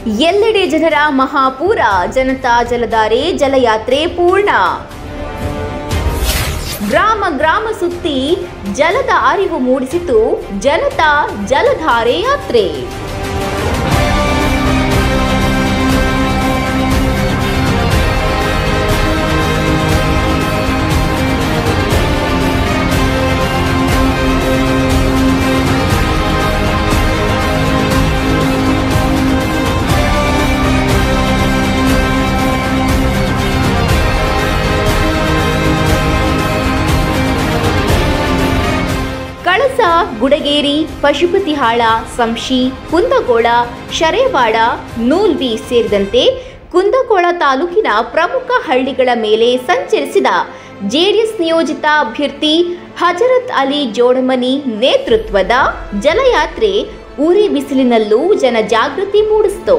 ಎಲ್ಲೆಡೆ ಜನರ ಮಹಾಪೂರ ಜನತಾ ಜಲಧಾರೆ ಜಲಯಾತ್ರೆ ಪೂರ್ಣ ಗ್ರಾಮ ಗ್ರಾಮ ಸುತ್ತಿ ಜಲದ ಅರಿವು ಮೂಡಿಸಿತು ಜನತಾ ಜಲಧಾರೆ ಯಾತ್ರೆ ಕಳಸ ಗುಡಗೇರಿ ಪಶುಪತಿಹಾಳ ಸಂಶಿ ಕುಂದಗೋಳ ಶರೇವಾಡ ನೂಲ್ವಿ ಸೇರಿದಂತೆ ಕುಂದಗೋಳ ತಾಲೂಕಿನ ಪ್ರಮುಖ ಹಳ್ಳಿಗಳ ಮೇಲೆ ಸಂಚರಿಸಿದ ಜೆಡಿಎಸ್ ನಿಯೋಜಿತ ಅಭ್ಯರ್ಥಿ ಹಜರತ್ ಅಲಿ ಜೋಡಮನಿ ನೇತೃತ್ವದ ಜಲಯಾತ್ರೆ ಉರಿ ಬಿಸಿಲಿನಲ್ಲೂ ಜನಜಾಗೃತಿ ಮೂಡಿಸಿತು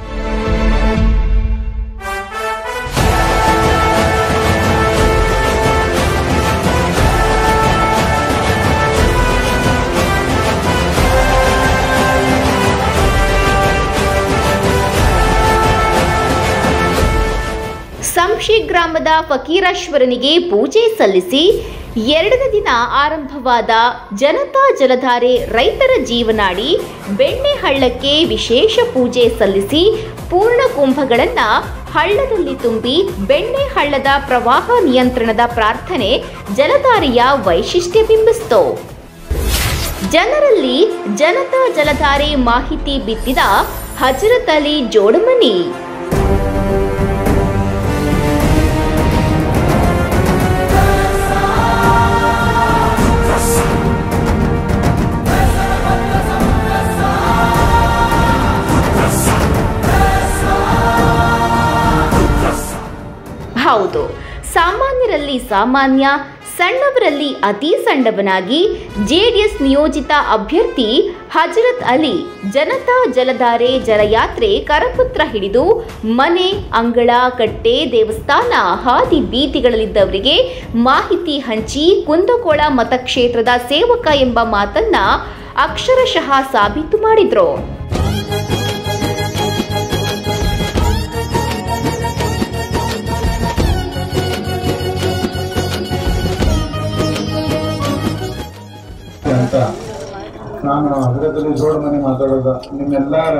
ಸಂಶಿ ಗ್ರಾಮದ ಫಕೀರೇಶ್ವರನಿಗೆ ಪೂಜೆ ಸಲ್ಲಿಸಿ ಎರಡನೇ ದಿನ ಆರಂಭವಾದ ಜನತಾ ಜಲಧಾರೆ ರೈತರ ಜೀವನಾಡಿ ಬೆಣ್ಣೆ ಹಳ್ಳಕ್ಕೆ ವಿಶೇಷ ಪೂಜೆ ಸಲ್ಲಿಸಿ ಪೂರ್ಣ ಕುಂಭಗಳನ್ನು ಹಳ್ಳದಲ್ಲಿ ತುಂಬಿ ಬೆಣ್ಣೆ ಹಳ್ಳದ ಪ್ರವಾಹ ನಿಯಂತ್ರಣದ ಪ್ರಾರ್ಥನೆ ಜಲಧಾರೆಯ ವೈಶಿಷ್ಟ್ಯ ಬಿಂಬಿಸಿತು ಜನರಲ್ಲಿ ಜನತಾ ಜಲಧಾರೆ ಮಾಹಿತಿ ಬಿತ್ತಿದ ಹಜರತ್ ಅಲಿ ಜೋಡಮನಿ ಹೌದು ಸಾಮಾನ್ಯರಲ್ಲಿ ಸಾಮಾನ್ಯ ಸಣ್ಣವರಲ್ಲಿ ಅತಿ ಸಣ್ಣವನಾಗಿ ಜೆಡಿಎಸ್ ನಿಯೋಜಿತ ಅಭ್ಯರ್ಥಿ ಹಜರತ್ ಅಲಿ ಜನತಾ ಜಲಧಾರೆ ಜಲಯಾತ್ರೆ ಕರಪತ್ರ ಹಿಡಿದು ಮನೆ ಅಂಗಳ ಕಟ್ಟೆ ದೇವಸ್ಥಾನ ಹಾದಿ ಬೀದಿಗಳಲ್ಲಿದ್ದವರಿಗೆ ಮಾಹಿತಿ ಹಂಚಿ ಕುಂದಕೋಳ ಮತಕ್ಷೇತ್ರದ ಸೇವಕ ಎಂಬ ಮಾತನ್ನ ಅಕ್ಷರಶಃ ಸಾಬೀತು ಮಾಡಿದ್ರು ಅಂತ ನಾನು ಹಗರದಲ್ಲಿ ಜೋಡ್ ಮನೆ ಮಾತಾಡೋದ ನಿಮ್ಮೆಲ್ಲರ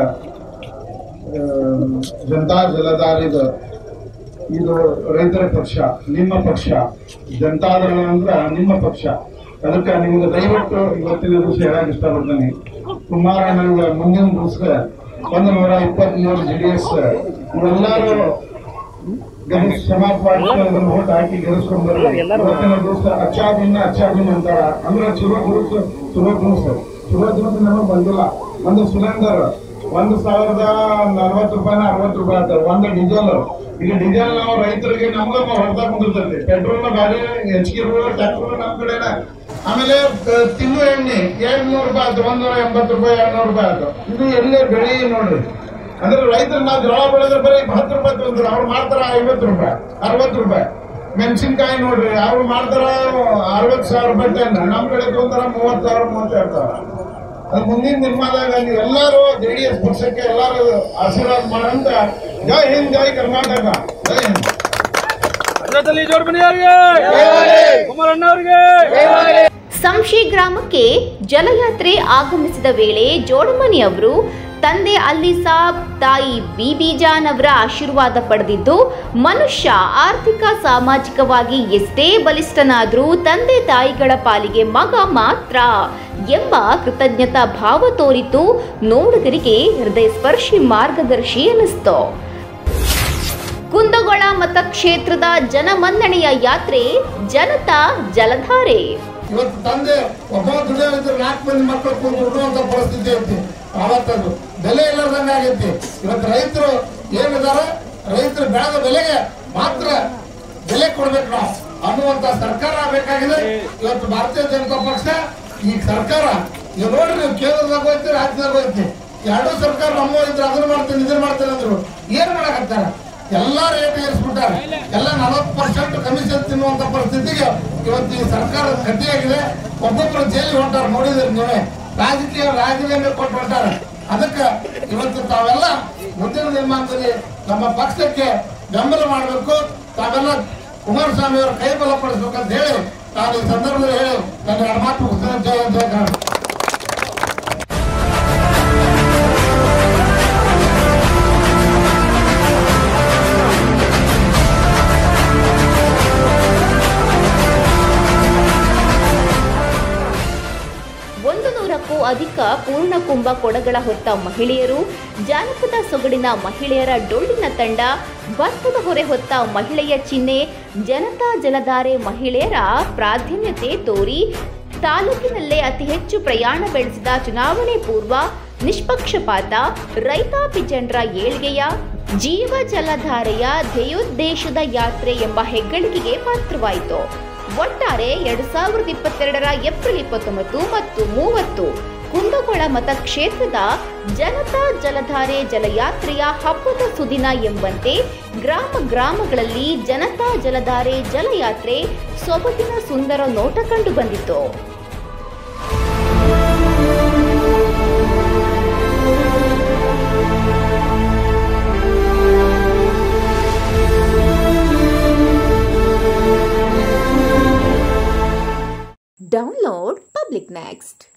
ಆ, ಜನತಾ ಜಲಧಾರಿದ ಇದು ರೈತರ ಪಕ್ಷ ನಿಮ್ಮ ಪಕ್ಷ ಜನತಾದಳ ಅಂದ್ರ ನಿಮ್ಮ ಪಕ್ಷ ಅದಕ್ಕೆ ನಿಮ್ಗೆ ದಯವಿಟ್ಟು ಇವತ್ತಿನ ದಿವಸ ಹೇಳಕ್ ಇಷ್ಟಪಡ್ತೀನಿ ಸುಮಾರು ನನಗೆ ಮುಂದಿನ ದಿವಸ ಒಂದು ನೂರ ಇಪ್ಪತ್ಮೂರು ಜೆ ಡಿ ಎಸ್ ಇವೆಲ್ಲರೂ ಗಮನಿಸಿ ಸಮಾಜವಾದ ಓಟ್ ಹಾಕಿ ಗೆಲ್ಲಿಸ್ಕೊಂಡ್ ಬರ್ರಿ ಇವತ್ತಿನ ದಿವಸ ಅಚ್ಚಾ ದಿನ ಅಚ್ಚಾ ದಿನ ಅಂತಾರ ಅಂದ್ರೆ ಚಲೋ ದಿವಸ ಚಲೋ ದಿವಸ ಚಲೋ ದಿವಸ ನಮಗ್ ಬಂದಿಲ್ಲ ಒಂದು ಸಿಲಿಂಡರ್ ಒಂದು ಸಾವಿರದ ನಲ್ವತ್ತು ರೂಪಾಯಿನ ಅರವತ್ತು ರೂಪಾಯಿ ಆಗ್ತದೆ ಒಂದು ಡೀಸೆಲ್ ಈಗ ಡೀಸೆಲ್ ನಾವು ರೈತರಿಗೆ ನಮ್ಗ ಹೊರತಾ ಕುಂದಿರ್ತೈತಿ ಪೆಟ್ರೋಲ್ ಗಾಡಿ ಹೆಚ್ಚಿಗೆ ಟ್ಯಾಕ್ಟರ್ ನಮ್ ಕಡೆನ ಆಮೇಲೆ ಕ- ತಿನ್ನು ಎಣ್ಣೆ ಎರಡ್ ನೂರು ರೂಪಾಯಿ ಆಯ್ತು ಒಂದೂರ ಎಂಬತ್ತು ರೂಪಾಯಿ ಎರಡ್ ನೂರು ರೂಪಾಯಿ ಆಯ್ತು ಇದು ಎಲ್ಲೇ ಬೆಳೆ ನೋಡ್ರಿ ಅಂದ್ರೆ ರೈತರು ನಾವು ಜೋಳ ಬೆಳೆದ್ರೆ ಬರೀ ಹತ್ತು ರೂಪಾಯಿ ತೊಗೊಂಡ್ರು ಅವ್ರು ಮಾಡ್ತಾರ ಐವತ್ತು ರೂಪಾಯಿ ಅರವತ್ತು ರೂಪಾಯಿ ಮೆಣಸಿನ್ಕಾಯಿ ನೋಡ್ರಿ ಅವ್ರು ಮಾಡ್ತಾರ ಅರವತ್ತು ಸಾವಿರ ರೂಪಾಯಿ ಟನ್ ನಮ್ ಕಡೆ ತೊಗೊಂತಾರ ಮೂವತ್ತು ಸಾವಿರ ಮೂವತ್ತೆರಡು ಸಾವಿರ ಅದು ಮುಂದಿನ ನಿರ್ಮಾಣದಾಗ ನೀವು ಎಲ್ಲರೂ ಜೆ ಡಿ ಎಸ್ ಪಕ್ಷಕ್ಕೆ ಎಲ್ಲರೂ ಆಶೀರ್ವಾದ ಮಾಡಂತ ಜೈ ಹಿಂದ್ ಜೈ ಕರ್ನಾಟಕ ಜೈ ಹಿಂದ್ ಹಜರತಲ್ಲಿ ಜೋಡ್ಮನಿ ಅವರಿಗೆ ಕುಮಾರಣ್ಣ ಅವರಿಗೆ ಸಂಶಿ ಗ್ರಾಮಕ್ಕೆ ಜಲಯಾತ್ರೆ ಆಗಮಿಸಿದ ವೇಳೆ ಜೋಡಮನಿ ಅವರು ತಂದೆ ಅಲ್ಲಿ ಸಾಬ್ ತಾಯಿ ಬಿಬಿ ಜಾನ್ ಅವರ ಆಶೀರ್ವಾದ ಪಡೆದಿದ್ದು ಮನುಷ್ಯ ಆರ್ಥಿಕ ಸಾಮಾಜಿಕವಾಗಿ ಎಷ್ಟೇ ಬಲಿಷ್ಠನಾದರೂ ತಂದೆ ತಾಯಿಗಳ ಪಾಲಿಗೆ ಮಗ ಮಾತ್ರ ಎಂಬ ಕೃತಜ್ಞತಾ ಭಾವ ತೋರಿತು ನೋಡುಗರಿಗೆ ಹೃದಯ ಸ್ಪರ್ಶಿ ಮಾರ್ಗದರ್ಶಿ ಅನ್ನಿಸ್ತು ಕುಂದಗೋಳ ಮತಕ್ಷೇತ್ರದ ಜನಮನ್ನಣೆಯ ಯಾತ್ರೆ ಜನತಾ ಜಲಧಾರೆ ಇವತ್ತು ತಂದೆ ಒಬ್ಬ ದುಡಿಯೋದಿದ್ರೆ ನಾಲ್ಕು ಮಂದಿ ಮಕ್ಕಳು ಕುಂತು ದುಡುವಂತ ಪರಿಸ್ಥಿತಿ ಐತಿ ಆವತ್ತದು ಬೆಲೆ ಇಲ್ಲದಂಗ ಆಗೈತಿ ಇವತ್ತು ರೈತರು ಏನಿದಾರ ರೈತರು ಬೆಳೆದ ಬೆಲೆಗೆ ಮಾತ್ರ ಬೆಲೆ ಕೊಡ್ಬೇಕು ನಾವು ಅನ್ನುವಂತ ಸರ್ಕಾರ ಬೇಕಾಗಿದೆ ಇವತ್ತು ಭಾರತೀಯ ಜನತಾ ಪಕ್ಷ ಈ ಸರ್ಕಾರ ಈಗ ನೋಡ್ರಿ ನೀವು ಕೇಂದ್ರದಾಗ ಹೋಯ್ತಿ ರಾಜ್ಯದಾಗ ಹೋಯ್ತಿ ಎರಡೂ ಸರ್ಕಾರ ನಮ್ಮ ಇದ್ರೆ ಅದನ್ನ ಮಾಡ್ತೇನೆ ಇದನ್ನ ಮಾಡ್ತೇನೆ ಅಂದ್ರು ಏನ್ ಮಾಡಕತ್ತಾರ ಎಲ್ಲಾ ರೇಟ್ ಏರಿಸ್ಬಿಟ್ಟಾರೆ ಎಲ್ಲ ನಲವತ್ತು ಪರ್ಸೆಂಟ್ ಕಮಿಷನ್ ತಿನ್ನುವಂತ ಪರಿಸ್ಥಿತಿಗೆ ಇವತ್ತು ಈ ಸರ್ಕಾರ ಗಟ್ಟಿಯಾಗಿದೆ ಒಬ್ಬೊಬ್ಬರು ಜೈಲಿಗೆ ಹೊಂಟಾರ ನೋಡಿದ್ರಿ ನೀವೇ ರಾಜಕೀಯ ರಾಜೀನಾಮೆ ಕೊಟ್ಟು ಹೊಂಟಾರ ಅದಕ್ಕೆ ಇವತ್ತು ತಾವೆಲ್ಲ ಮುಂದಿನ ದಿನಮಾನದಲ್ಲಿ ನಮ್ಮ ಪಕ್ಷಕ್ಕೆ ಬೆಂಬಲ ಮಾಡಬೇಕು ತಾವೆಲ್ಲ ಕುಮಾರಸ್ವಾಮಿ ಅವರ ಕೈ ಬಲಪಡಿಸ್ಬೇಕಂತ ಹೇಳಿ ನಾನು ಈ ಸಂದರ್ಭದಲ್ಲಿ ಹೇಳಿ ನನ್ನ ಎರಡು ಮಾತು ಮುಗಿಸ್ತೇನೆ. ಜೈ ಹಿಂದ್, ಜೈ ಕರ್ನಾಟಕ ಒಂದು ನೂರಕ್ಕೂ ಅಧಿಕ ಪೂರ್ಣಕುಂಭ ಕೊಡಗಳ ಹೊತ್ತ ಮಹಿಳೆಯರು ಜಾನಪದ ಸೊಗಡಿನ ಮಹಿಳೆಯರ ಡೊಳ್ಳಿನ ತಂಡ ಭತ್ತದ ಹೊರೆ ಹೊತ್ತ ಮಹಿಳೆಯ ಚಿಹ್ನೆ ಜನತಾ ಜಲಧಾರೆ ಮಹಿಳೆಯರ ಪ್ರಾಧಾನ್ಯತೆ ತೋರಿ ತಾಲೂಕಿನಲ್ಲೇ ಅತಿ ಹೆಚ್ಚು ಪ್ರಯಾಣ ಬೆಳೆಸಿದ ಚುನಾವಣೆ ಪೂರ್ವ ನಿಷ್ಪಕ್ಷಪಾತ ರೈತಾಪಿ ಜನರ ಏಳ್ಗೆಯ ಜೀವ ಜಲಧಾರೆಯ ಧ್ಯೇಯೋದ್ದೇಶದ ಯಾತ್ರೆ ಎಂಬ ಹೆಗ್ಗಳಿಕೆಗೆ ಪಾತ್ರವಾಯಿತು ಒಟ್ಟಾರೆ ಎರಡ್ ಸಾವಿರದ ಇಪ್ಪತ್ತೆರಡರ ಏಪ್ರಿಲ್ ಇಪ್ಪತ್ತೊಂಬತ್ತು ಮತ್ತು ಮೂವತ್ತು ಕುಂದಗೋಳ ಮತಕ್ಷೇತ್ರದ ಜನತಾ ಜಲಧಾರೆ ಜಲಯಾತ್ರೆಯ ಹಬ್ಬದ ಸುದಿನ ಎಂಬಂತೆ ಗ್ರಾಮ ಗ್ರಾಮಗಳಲ್ಲಿ ಜನತಾ ಜಲಧಾರೆ ಜಲಯಾತ್ರೆ ಸೊಬಗಿನ ಸುಂದರ ನೋಟ ಕಂಡು ಬಂದಿತು Download Public Next.